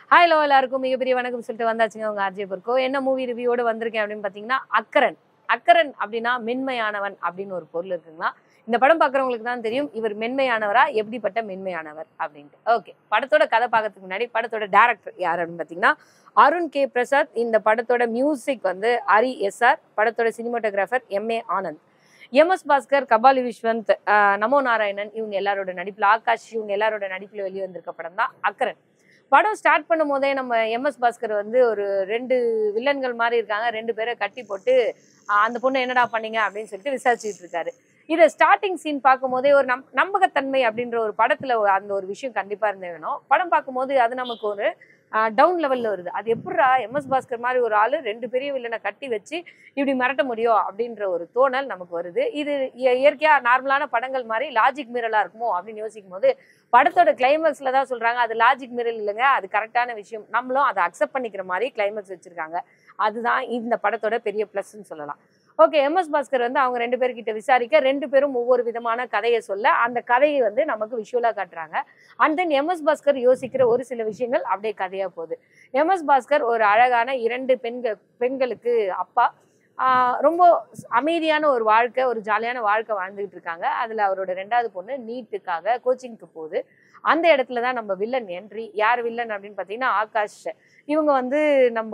hi low எல்லாருக்கும் மிகப்பெரிய வணக்கம் சொல்லிட்டு வந்தாச்சுங்க உங்க ஆர்ஜே பொருக்கோ என்ன மூவி ரிவ்யூவோட வந்திருக்கேன் அப்படின்னு பார்த்தீங்கன்னா அக்கரன் அக்கரன் அப்படின்னா மென்மையானவன் அப்படின்னு ஒரு பொருள் இருக்குங்களா இந்த படம் பார்க்குறவங்களுக்கு தான் தெரியும் இவர் மென்மையானவரா எப்படிப்பட்ட மென்மையானவர் அப்படின்ட்டு ஓகே படத்தோட கதை பார்க்கறதுக்கு முன்னாடி படத்தோட டேரக்டர் யார் அப்படின்னு பார்த்தீங்கன்னா அருண் கே பிரசாத் இந்த படத்தோட மியூசிக் வந்து ஹரி எஸ்ஆர் படத்தோட cinematographer M A Anand M S Bhaskar Kabali Viswanth ஆஹ் நமோ நாராயணன் இவங்க எல்லாரோட நடிப்புல ஆகாஷ் இவங்க எல்லாரோட நடிப்புல வெளியே வந்திருக்க படம் தான் அக்கரன் படம் ஸ்டார்ட் பண்ணும் போதே நம்ம எம்எஸ் பாஸ்கர் வந்து ஒரு ரெண்டு வில்லன்கள் மாதிரி இருக்காங்க ரெண்டு பேரை கட்டி போட்டு ஆஹ் அந்த பொண்ணு என்னடா பண்ணீங்க அப்படின்னு சொல்லிட்டு விசாரிச்சுட்டு இருக்காரு இதை ஸ்டார்டிங் சீன் பார்க்கும் போதே ஒரு நம் நம்பகத்தன்மை அப்படின்ற ஒரு படத்துல ஒரு- அந்த ஒரு விஷயம் கண்டிப்பா இருந்தே வேணும் படம் பார்க்கும்போது அது நமக்கு ஒரு டவுன் லெவல்ல வருது அது எப்படிடா எம்எஸ் பாஸ்கர் மாதிரி ஒரு ஆளு ரெண்டு பெரிய வில்லனை கட்டி வச்சு இப்படி மிரட்ட முடியும் அப்படின்ற ஒரு தோணல் நமக்கு வருது இது இய- இயற்கையா நார்மலான படங்கள் மாதிரி லாஜிக் மீறலா இருக்குமோ அப்படின்னு யோசிக்கும் போது படத்தோட கிளைமேக்ஸ்ல தான் சொல்றாங்க அது லாஜிக் மீறல் இல்லைங்க அது கரெக்டான விஷயம் நம்மளும் அதை அக்செப்ட் பண்ணிக்கிற மாதிரி கிளைமேக்ஸ் வச்சிருக்காங்க அதுதான் இந்த படத்தோட பெரிய ப்ளஸ்ன்னு சொல்லலாம் ஓகே எம்எஸ் பாஸ்கர் வந்து அவங்க ரெண்டு பேர்கிட்ட விசாரிக்க ரெண்டு பேரும் ஒவ்வொரு விதமான கதையை சொல்ல அந்த கதையை வந்து நமக்கு விஷுவலா காட்டுறாங்க அண்ட் தென் எம்எஸ் பாஸ்கர் யோசிக்கிற ஒரு சில விஷயங்கள் அப்படியே கதையா போகுது எம்எஸ் பாஸ்கர் ஒரு அழகான இரண்டு பெண்கள் பெண்களுக்கு அப்பா ஆஹ் ரொம்ப அமைதியான ஒரு வாழ்க்கை ஒரு ஜாலியான வாழ்க்கை வாழ்ந்துகிட்டு இருக்காங்க அதுல அவரோட ரெண்டாவது பொண்ணு நீட்டுக்காக கோச்சிங்க்கு போகுது அந்த இடத்துல தான் நம்ம வில்லன் என்ட்ரி யார் வில்லன் அப்படின்னு பார்த்தீங்கன்னா ஆகாஷ் இவங்க வந்து நம்ம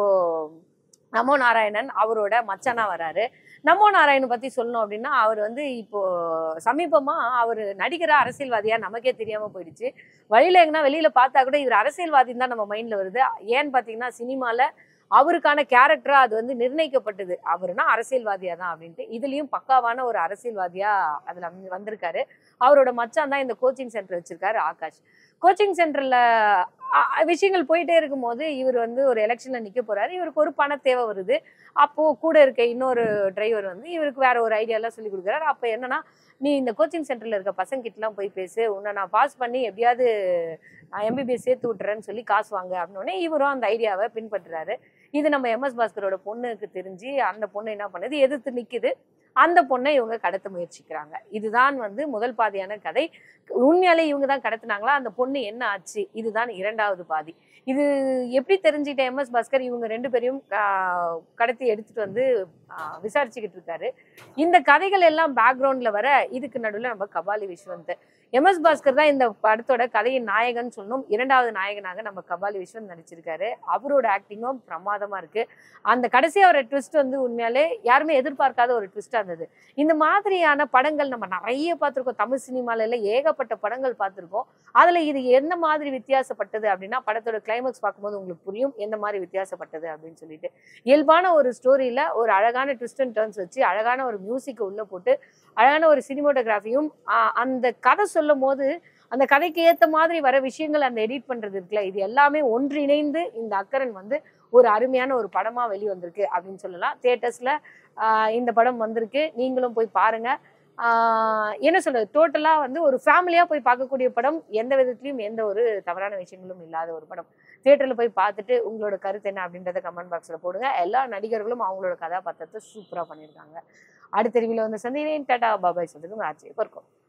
நமோ நாராயணன் அவரோட மச்சானா வராரு நமோ நாராயணன் பத்தி சொல்லணும் அப்படின்னா அவர் வந்து இப்போ சமீபமா அவர் நடிகரா அரசியல்வாதியா நமக்கே தெரியாம போயிடுச்சு வழியில எங்கன்னா வெளியில பார்த்தா கூட இவர் அரசியல்வாதின்னு தான் நம்ம மைண்ட்ல வருது ஏன்னு பாத்தீங்கன்னா சினிமால அவருக்கான கேரக்டரா அது வந்து நிர்ணயிக்கப்பட்டது அவருனா அரசியல்வாதியா தான் அப்படின்ட்டு இதுலயும் பக்காவான ஒரு அரசியல்வாதியா அதுல வந்து- வந்திருக்காரு அவரோட மச்சான் தான் இந்த கோச்சிங் சென்டர் வச்சிருக்காரு ஆகாஷ் கோச்சிங் சென்டர்ல விஷயங்கள் போயிட்டே இருக்கும்போது இவர் வந்து ஒரு எலெக்ஷன்ல நிக்க போறாரு இவருக்கு ஒரு பண தேவை வருது அப்போ கூட இருக்க இன்னொரு டிரைவர் வந்து இவருக்கு வேற ஒரு ஐடியாலாம் சொல்லி கொடுக்குறாரு அப்போ என்னன்னா நீ இந்த கோச்சிங் சென்டர்ல இருக்க பசங்க கிட்டலாம் போய் பேசு உன்னை நான் பாஸ் பண்ணி எப்படியாவது எம்பிபிஎஸ் சேர்த்து விட்டுறேன்னு சொல்லி காசு வாங்க அப்படின்னோடனே இவரும் அந்த ஐடியாவை பின்பற்றுறாரு இது நம்ம எம்எஸ் பாஸ்கரோட பொண்ணுக்கு தெரிஞ்சு அந்த பொண்ணு என்ன பண்ணுது எதிர்த்து நிக்குது அந்த பொண்ணை இவங்க கடத்த முயற்சிக்கிறாங்க இதுதான் வந்து முதல் பாதியான கதை உண்மையாலே இவங்க தான் கடத்துனாங்களா அந்த பொண்ணு என்ன ஆச்சு இதுதான் இரண்டாவது பாதி இது எப்படி தெரிஞ்சுக்கிட்ட எம்எஸ் பாஸ்கர் இவங்க ரெண்டு பேரையும் ஆஹ், கடத்தி எடுத்துட்டு வந்து ஆஹ், விசாரிச்சுக்கிட்டு இருக்காரு இந்த கதைகள் எல்லாம் பேக்ரவுண்ட்ல வர இதுக்கு நடுவில் நம்ம கபாலி விஸ்வந்த் எம்எஸ் பாஸ்கர் தான் இந்த படத்தோட கதையின் நாயகன் சொல்லணும் இரண்டாவது நாயகனாக நம்ம கபாலி விஸ்வந்த் நடிச்சிருக்காரு அவரோட ஆக்டிங்கும் பிரமாதமா இருக்கு அந்த கடைசி ஒரு ட்விஸ்ட் வந்து உண்மையாலே யாருமே எதிர்பார்க்காத ஒரு ட்விஸ்டா இருந்தது இந்த மாதிரியான படங்கள் நம்ம நிறைய பார்த்திருக்கோம் தமிழ் சினிமால எல்லாம் ஏகப்பட்ட படங்கள் பார்த்திருக்கோம் அதுல இது எந்த மாதிரி வித்தியாசப்பட்டது அப்படின்னா படத்தோட கிளைமேக்ஸ் பார்க்கும்போது உங்களுக்கு புரியும் எந்த மாதிரி வித்தியாசப்பட்டது அப்படின்னு சொல்லிட்டு இயல்பான ஒரு ஸ்டோரியில ஒரு அழகான ட்விஸ்ட் அண்ட் டர்ன்ஸ் வச்சு அழகான ஒரு மியூசிக்கை உள்ள போட்டு அழகான ஒரு சினிமோட்டோகிராஃபியும் அந்த கதை சொல்லும் போது அந்த கதைக்கு ஏத்த மாதிரி வர விஷயங்கள் அந்த எடிட் பண்றது இருக்குல்ல இது எல்லாமே ஒன்றிணைந்து இந்த அக்கரன் வந்து ஒரு அருமையான ஒரு படமா வெளிவந்திருக்கு அப்படின்னு சொல்லலாம் தியேட்டர்ஸ்ல இந்த படம் வந்திருக்கு நீங்களும் போய் பாருங்க ஆஹ் என்ன சொல்றது டோட்டலா வந்து ஒரு ஃபேமிலியா போய் பார்க்கக்கூடிய படம் எந்த விதத்திலயும் எந்த ஒரு தவறான விஷயங்களும் இல்லாத ஒரு படம் தியேட்டர்ல போய் பார்த்துட்டு உங்களோட கருத்து என்ன அப்படின்றத கமெண்ட் பாக்ஸ்ல போடுங்க எல்லா நடிகர்களும் அவங்களோட கதாபாத்திரத்தை சூப்பரா பண்ணியிருக்காங்க அடுத்த ரிவியூல வந்து சந்திரேன் டாடா பாபாய் சொல்றதுக்கு ஆச்சரியம் இருக்கும்